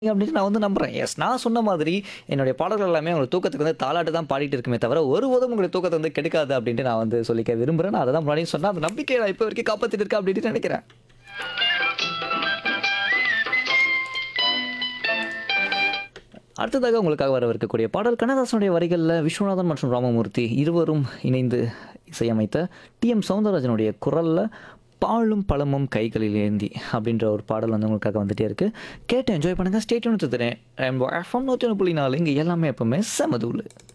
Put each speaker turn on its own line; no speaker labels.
அப்படின்னு நான் வந்து நம்புறேன். எஸ் நான் சொன்ன மாதிரி என்னுடைய பாடல்கள் எல்லாமே உங்களுக்கு தூக்கத்துக்கு வந்து தாலாட்டு தான் பாடிட்டு இருக்குமே தவிர, ஒருபோதும் உங்களுடைய தூக்கத்த வந்து கெடுக்காது அப்படின்ட்டு நான் வந்து சொல்லிக்க விரும்புறேன். நான் அததான் முன்னாடியே சொன்னேன். அந்த நம்பிக்கைய நான் இப்ப வரைக்கும் காப்பாத்திட்டு இருக்கேன் அப்படின்னு நெனைக்கிறேன். அடுத்ததாக உங்களுக்காக வரவிருக்கக்கூடிய பாடல் கண்ணதாசனுடைய வரிகள்ல விஸ்வநாதன் மற்றும் ராமமூர்த்தி இருவரும் இணைந்து இசையமைத்த டி.எம். சௌந்தரராஜனுடைய குரல்ல பாலும் பழமும் கைகளில் ஏந்தி அப்படின்ற ஒரு பாடல் வந்து உங்களுக்காக வந்துட்டே இருக்கு. கேட்டு என்ஜாய் பண்ணுங்க. ஸ்டே டியூன் வித் எஃப்எம் 101.4 இங்க எல்லாமே எப்பவுமே செம தூளு.